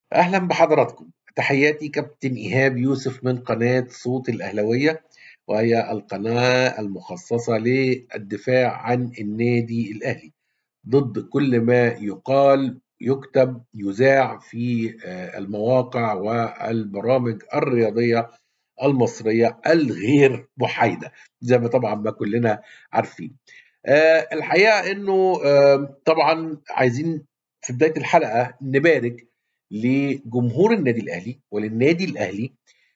أهلا بحضراتكم تحياتي كابتن إيهاب يوسف من قناة صوت الأهلوية وهي القناة المخصصة للدفاع عن النادي الأهلي ضد كل ما يقال يكتب يذاع في المواقع والبرامج الرياضية المصرية الغير محايدة زي ما طبعا ما كلنا عارفين الحقيقة أنه طبعا عايزين في بداية الحلقة نبارك لجمهور النادي الاهلي وللنادي الاهلي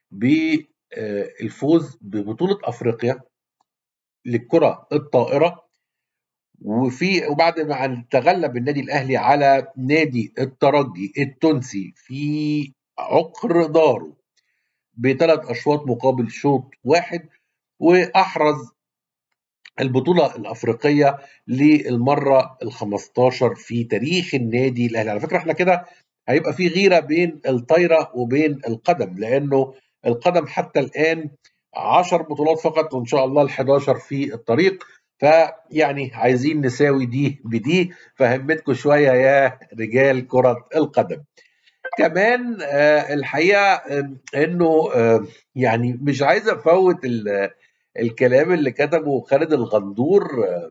بالفوز ببطوله افريقيا للكره الطائره وفي وبعد ما تغلب النادي الاهلي على نادي الترجي التونسي في عقر داره بثلاث اشواط مقابل شوط واحد واحرز البطولة الأفريقية للمرة ال 15 في تاريخ النادي الأهلي، على فكرة احنا كده هيبقى في غيره بين الطايره وبين القدم لانه القدم حتى الان 10 بطولات فقط وان شاء الله ال 11 في الطريق فيعني عايزين نساوي دي بدي فهمتكم شويه يا رجال كره القدم. كمان آه الحقيقه آه انه آه يعني مش عايز افوت الكلام اللي كتبه خالد الغندور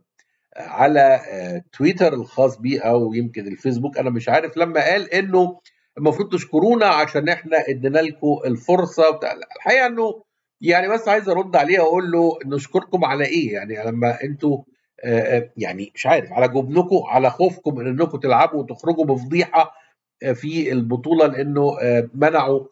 على تويتر الخاص بيه او يمكن الفيسبوك انا مش عارف لما قال انه المفروض تشكرونا عشان احنا ادينا لكم الفرصه بتاع الحقيقه انه يعني بس عايز ارد عليه واقول له نشكركم على ايه يعني لما انتوا يعني مش عارف على جبنكم على خوفكم من انكم تلعبوا وتخرجوا بفضيحه في البطوله لانه منعوا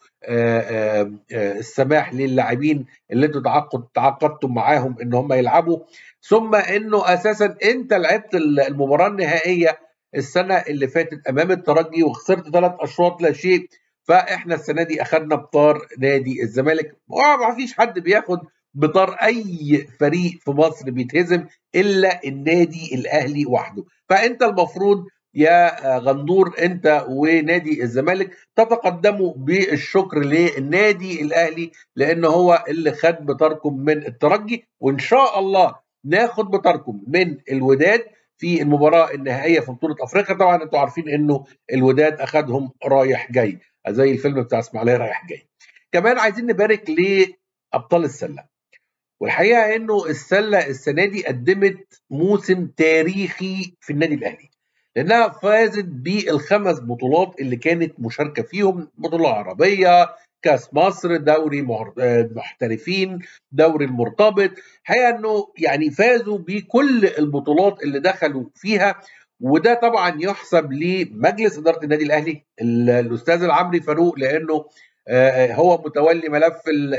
السماح للاعبين اللي انتوا تعاقدتم معاهم ان هم يلعبوا ثم انه اساسا انت لعبت المباراه النهائيه السنه اللي فاتت امام الترجي وخسرت ثلاث اشواط لا شيء فاحنا السنه دي اخذنا بطار نادي الزمالك وما فيش حد بياخد بطار اي فريق في مصر بيتهزم الا النادي الاهلي وحده فانت المفروض يا غندور انت ونادي الزمالك تتقدموا بالشكر للنادي الاهلي لان هو اللي خد بطاركم من الترجي وان شاء الله ناخد بطاركم من الوداد في المباراه النهائيه في بطوله افريقيا طبعا انتوا عارفين انه الوداد اخدهم رايح جاي زي الفيلم بتاع اسماعيليه رايح جاي كمان عايزين نبارك لابطال السله والحقيقه انه السله السنه دي قدمت موسم تاريخي في النادي الاهلي لانها فازت بالخمس بطولات اللي كانت مشاركه فيهم بطوله عربيه كاس مصر دوري محترفين دوري المرتبط الحقيقه انه يعني فازوا بكل البطولات اللي دخلوا فيها وده طبعا يحسب لمجلس اداره النادي الاهلي الاستاذ العمري فاروق لانه هو متولي ملف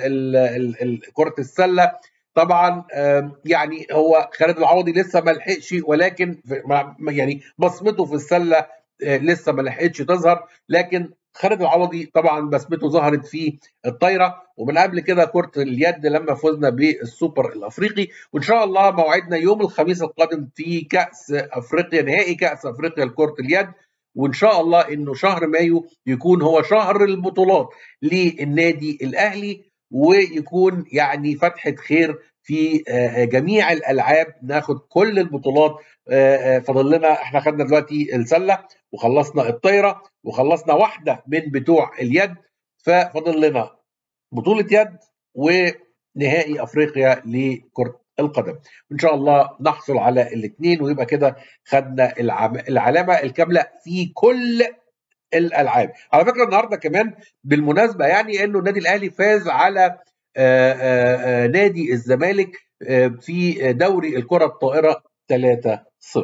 كره السله طبعا يعني هو خالد العوضي لسه ما لحقش ولكن يعني بصمته في السله لسه ما لحقتش تظهر لكن خالد العوضي طبعا بسمته ظهرت في الطايره ومن قبل كده كره اليد لما فزنا بالسوبر الافريقي وان شاء الله موعدنا يوم الخميس القادم في كاس افريقيا نهائي كاس افريقيا لكره اليد وان شاء الله انه شهر مايو يكون هو شهر البطولات للنادي الاهلي ويكون يعني فتحه خير في جميع الالعاب ناخد كل البطولات فاضل لنا احنا خدنا دلوقتي السله وخلصنا الطايره وخلصنا واحده من بتوع اليد ففاضل لنا بطوله يد ونهائي افريقيا لكره القدم ان شاء الله نحصل على الاثنين ويبقى كده خدنا العلامه الكامله في كل الالعاب على فكره النهارده كمان بالمناسبه يعني انه النادي الاهلي فاز على آآ آآ نادي الزمالك في دوري الكره الطائره 3-0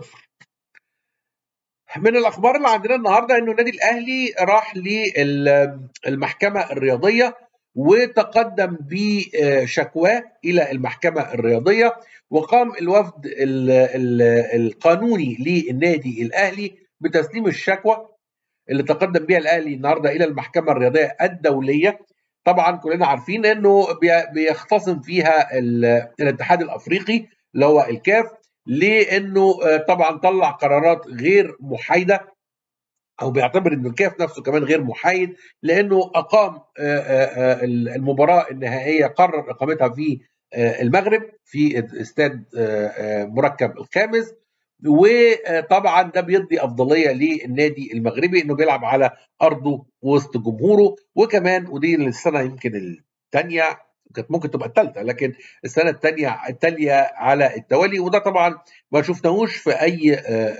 من الاخبار اللي عندنا النهارده انه النادي الاهلي راح للمحكمه الرياضيه وتقدم بشكواه الى المحكمه الرياضيه وقام الوفد القانوني للنادي الاهلي بتسليم الشكوى اللي تقدم بها الاهلي النهارده الى المحكمه الرياضيه الدوليه طبعا كلنا عارفين انه بيختصم فيها الاتحاد الافريقي اللي هو الكاف لانه طبعا طلع قرارات غير محايده او بيعتبر ان الكاف نفسه كمان غير محايد لانه اقام المباراه النهائيه قرر اقامتها في المغرب في استاد مركب الخامس وطبعا ده بيدي افضليه للنادي المغربي انه بيلعب على ارضه وسط جمهوره وكمان ودي السنه يمكن الثانيه كانت ممكن تبقى الثالثه لكن السنه الثانيه التاليه على التوالي وده طبعا ما شفناهوش في اي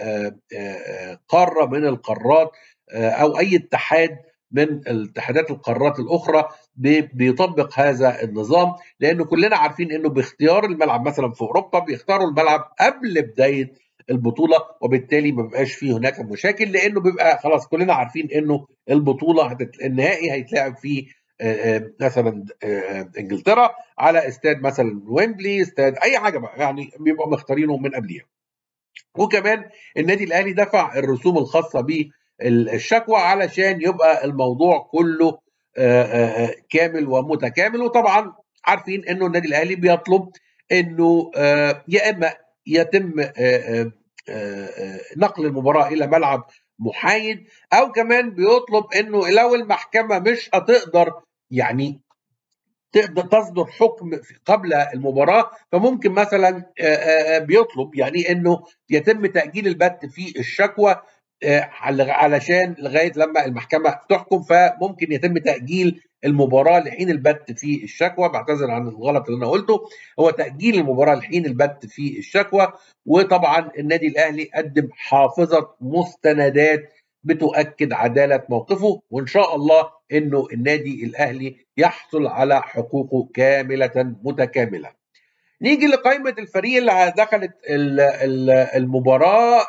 قاره من القارات او اي اتحاد من اتحادات القارات الاخرى بيطبق هذا النظام لانه كلنا عارفين انه باختيار الملعب مثلا في اوروبا بيختاروا الملعب قبل بدايه البطوله وبالتالي ما بيبقاش فيه هناك مشاكل لانه بيبقى خلاص كلنا عارفين انه البطوله هتت... النهائي هيتلعب في مثلا انجلترا على استاد مثلا ويمبلي استاد اي حاجه بقى يعني بيبقوا مختارينه من قبلها وكمان النادي الاهلي دفع الرسوم الخاصه بالشكوى علشان يبقى الموضوع كله كامل ومتكامل وطبعا عارفين انه النادي الاهلي بيطلب انه يا اما يتم نقل المباراه الى ملعب محايد او كمان بيطلب انه لو المحكمه مش هتقدر يعني تقدر تصدر حكم قبل المباراه فممكن مثلا بيطلب يعني انه يتم تاجيل البت في الشكوى علشان لغايه لما المحكمه تحكم فممكن يتم تاجيل المباراه لحين البت في الشكوى بعتذر عن الغلط اللي انا قلته هو تاجيل المباراه لحين البت في الشكوى وطبعا النادي الاهلي قدم حافظه مستندات بتؤكد عداله موقفه وان شاء الله انه النادي الاهلي يحصل على حقوقه كامله متكامله. نيجي لقائمه الفريق اللي دخلت المباراه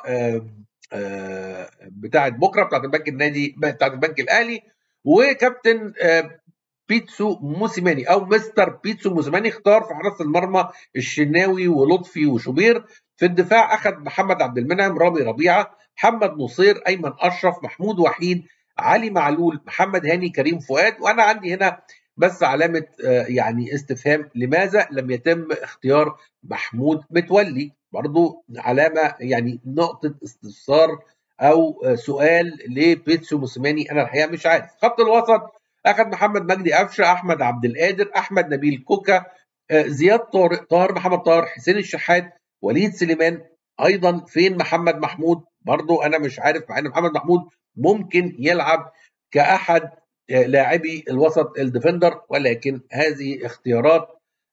بتاعت بكره بتاعت البنك النادي بتاعت البنك الاهلي وكابتن بيتسو موسيماني او مستر بيتسو موسيماني اختار في حراسه المرمى الشناوي ولطفي وشوبير في الدفاع اخذ محمد عبد المنعم رامي ربيعه محمد نصير ايمن اشرف محمود وحيد علي معلول محمد هاني كريم فؤاد وانا عندي هنا بس علامه يعني استفهام لماذا لم يتم اختيار محمود متولي برضو علامه يعني نقطه استفسار او سؤال لبيتسو موسيماني انا الحقيقه مش عارف خط الوسط اخذ محمد مجدي قفشه احمد عبد القادر احمد نبيل كوكا زياد طارق طاهر محمد طاهر حسين الشحات وليد سليمان ايضا فين محمد محمود برضو انا مش عارف مع ان محمد محمود ممكن يلعب كاحد لاعبي الوسط الديفندر ولكن هذه اختيارات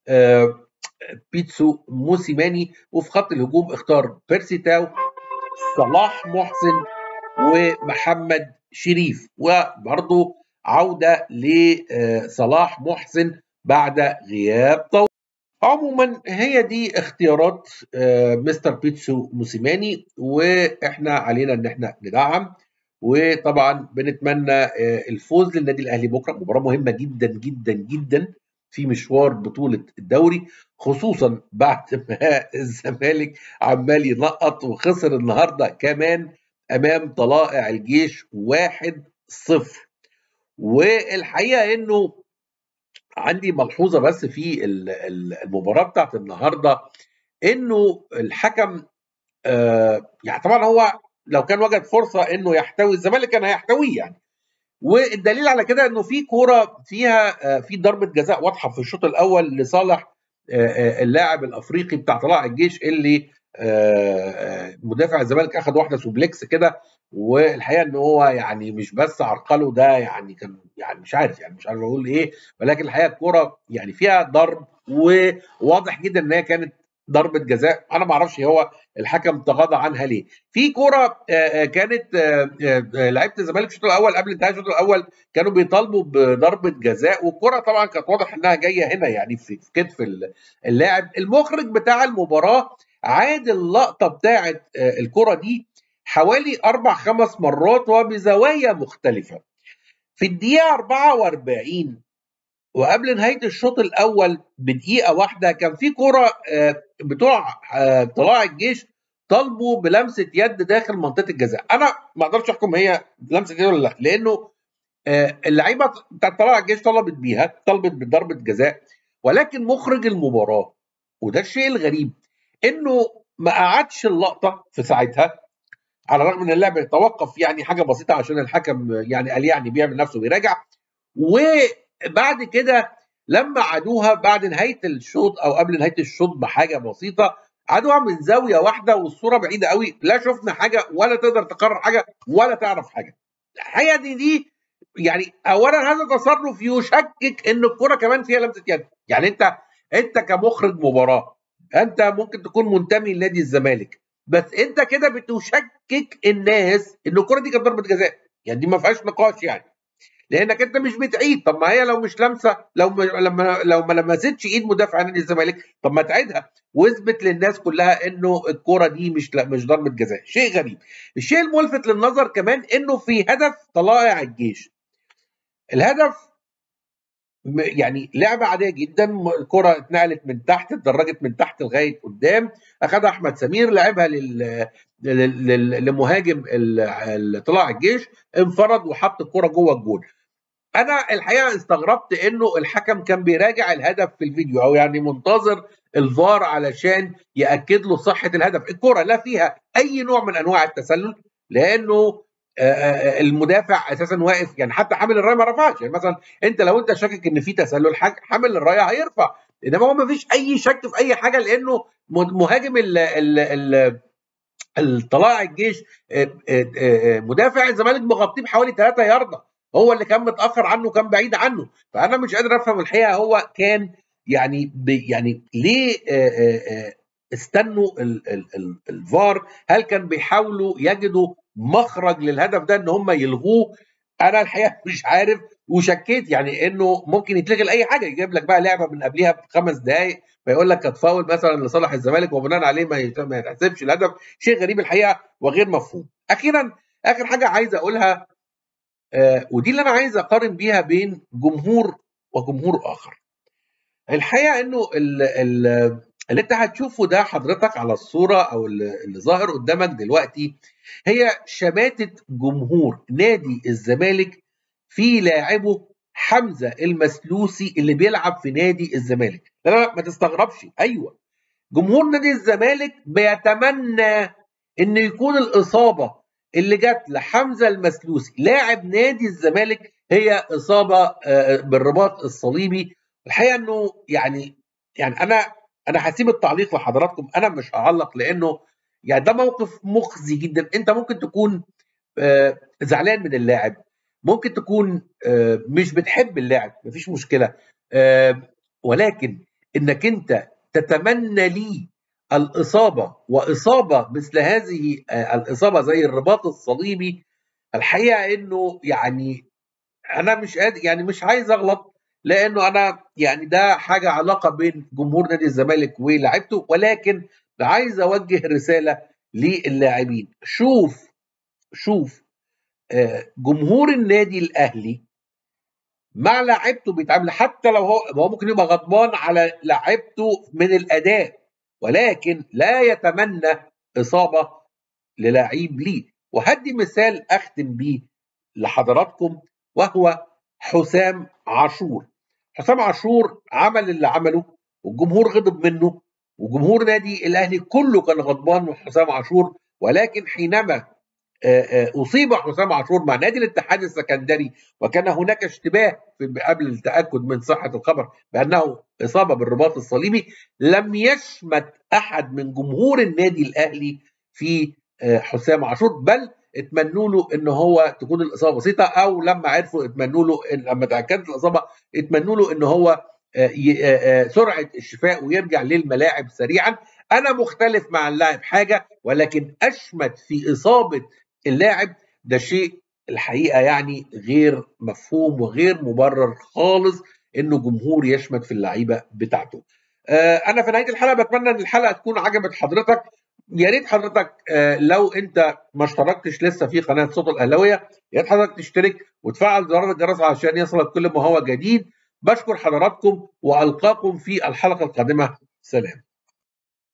بيتسو موسيماني وفي خط الهجوم اختار بيرسي تاو صلاح محسن ومحمد شريف وبرضه عودة لصلاح محسن بعد غياب طويل عموما هي دي اختيارات مستر بيتسو موسيماني واحنا علينا ان احنا ندعم وطبعا بنتمنى الفوز للنادي الاهلي بكره مباراه مهمه جدا جدا جدا في مشوار بطوله الدوري خصوصا بعد ما الزمالك عمال ينقط وخسر النهارده كمان امام طلائع الجيش 1-0 والحقيقه انه عندي ملحوظه بس في المباراه بتاعت النهارده انه الحكم آه يعني طبعا هو لو كان وجد فرصه انه يحتوي الزمالك كان هيحتويه يعني والدليل على كده انه في كوره فيها آه في ضربه جزاء واضحه في الشوط الاول لصالح آه اللاعب الافريقي بتاع طلائع الجيش اللي مدافع الزمالك اخذ واحده سوبلكس كده والحقيقه ان هو يعني مش بس عرقله ده يعني كان يعني مش عارف يعني مش عارف اقول ايه ولكن الحقيقه الكوره يعني فيها ضرب وواضح جدا ان هي كانت ضربه جزاء انا ما اعرفش هو الحكم تغاضى عنها ليه في كوره كانت لعيبه الزمالك في الشوط الاول قبل انتهاء الشوط الاول كانوا بيطالبوا بضربه جزاء والكوره طبعا كانت واضح انها جايه هنا يعني في كتف اللاعب المخرج بتاع المباراه عاد اللقطه بتاعه الكره دي حوالي اربع خمس مرات وبزوايا مختلفه في الدقيقه 44 وقبل نهايه الشوط الاول بدقيقه واحده كان في كره بتوع طلائع الجيش طالبوا بلمسه يد داخل منطقه الجزاء انا ما اقدرش احكم هي لمسه يد ولا لا لانه اللعيبه بتاعت طلائع الجيش طلبت بيها طلبت بضربه جزاء ولكن مخرج المباراه وده الشيء الغريب انه ما قعدش اللقطه في ساعتها على الرغم ان اللعب يتوقف يعني حاجه بسيطه عشان الحكم يعني قال يعني بيعمل نفسه بيراجع وبعد كده لما عادوها بعد نهايه الشوط او قبل نهايه الشوط بحاجه بسيطه عادوها من زاويه واحده والصوره بعيده قوي لا شفنا حاجه ولا تقدر تقرر حاجه ولا تعرف حاجه الحقيقه دي دي يعني اولا هذا تصرف يشكك ان الكره كمان فيها لمسه يد يعني انت انت كمخرج مباراه انت ممكن تكون منتمي لنادي الزمالك بس انت كده بتشكك الناس ان الكره دي كانت ضربه جزاء يعني دي ما فيهاش نقاش يعني لانك انت مش بتعيد طب ما هي لو مش لمسه لو م... لما لو ما لمستش ايد مدافع نادي الزمالك طب ما تعيدها واثبت للناس كلها انه الكره دي مش لا مش ضربه جزاء شيء غريب الشيء الملفت للنظر كمان انه في هدف طلائع الجيش الهدف يعني لعبه عاديه جدا الكره اتنقلت من تحت اتدرجت من تحت لغايه قدام اخذها احمد سمير لعبها لل... لل... لمهاجم طلائع الجيش انفرد وحط الكره جوه الجول انا الحقيقه استغربت انه الحكم كان بيراجع الهدف في الفيديو او يعني منتظر الفار علشان ياكد له صحه الهدف الكره لا فيها اي نوع من انواع التسلل لانه المدافع اساسا واقف يعني حتى حامل الرايه ما رفعش يعني مثلا انت لو انت شاكك ان في تسلل حامل الرايه هيرفع انما هو ما فيش اي شك في اي حاجه لانه مهاجم ال ال ال الطلائع الجيش مدافع الزمالك مغطيه بحوالي 3 ياردة هو اللي كان متاخر عنه كان بعيد عنه فانا مش قادر افهم الحقيقه هو كان يعني يعني ليه استنوا الفار هل كان بيحاولوا يجدوا مخرج للهدف ده ان هم يلغوه انا الحقيقه مش عارف وشكيت يعني انه ممكن يتلغي لاي حاجه يجيب لك بقى لعبه من قبلها بخمس دقائق فيقول لك كانت فاول مثلا لصالح الزمالك وبناء عليه ما يتحسبش الهدف شيء غريب الحقيقه وغير مفهوم اخيرا اخر حاجه عايز اقولها آه ودي اللي انا عايز اقارن بيها بين جمهور وجمهور اخر الحقيقه انه ال ال اللي انت هتشوفه ده حضرتك على الصوره او اللي ظاهر قدامك دلوقتي هي شماته جمهور نادي الزمالك في لاعبه حمزه المسلوسي اللي بيلعب في نادي الزمالك لا لا ما تستغربش ايوه جمهور نادي الزمالك بيتمنى ان يكون الاصابه اللي جت لحمزه المسلوسي لاعب نادي الزمالك هي اصابه بالرباط الصليبي الحقيقه انه يعني يعني انا انا هسيب التعليق لحضراتكم انا مش هعلق لانه يعني ده موقف مخزي جدا انت ممكن تكون زعلان من اللاعب ممكن تكون مش بتحب اللاعب مفيش مشكله ولكن انك انت تتمنى لي الاصابه واصابه مثل هذه الاصابه زي الرباط الصليبي الحقيقه انه يعني انا مش قادر يعني مش عايز اغلط لانه انا يعني ده حاجه علاقه بين جمهور نادي الزمالك ولاعيبته ولكن عايز اوجه رساله للاعبين شوف شوف جمهور النادي الاهلي مع لاعيبته بيتعامل حتى لو هو هو ممكن يبقى غضبان على لاعيبته من الاداء ولكن لا يتمنى اصابه للاعيب ليه وهدي مثال اختم بيه لحضراتكم وهو حسام عاشور حسام عاشور عمل اللي عمله والجمهور غضب منه وجمهور نادي الاهلي كله كان غضبان من حسام عاشور ولكن حينما اصيب حسام عاشور مع نادي الاتحاد السكندري وكان هناك اشتباه قبل التاكد من صحه الخبر بانه اصابه بالرباط الصليبي لم يشمت احد من جمهور النادي الاهلي في حسام عاشور بل اتمنوا له ان هو تكون الاصابه بسيطه او لما عرفوا اتمنوا له إن لما تاكدت الاصابه اتمنوا له ان هو سرعه الشفاء ويرجع للملاعب سريعا انا مختلف مع اللاعب حاجه ولكن اشمت في اصابه اللاعب ده شيء الحقيقه يعني غير مفهوم وغير مبرر خالص انه جمهور يشمت في اللعيبه بتاعته. انا في نهايه الحلقه بتمنى ان الحلقه تكون عجبت حضرتك يا ريت حضرتك لو انت ما اشتركتش لسه في قناه صوت الاهلاويه يا ريت حضرتك تشترك وتفعل زرار الجرس عشان يصلك كل ما هو جديد بشكر حضراتكم والقاكم في الحلقه القادمه سلام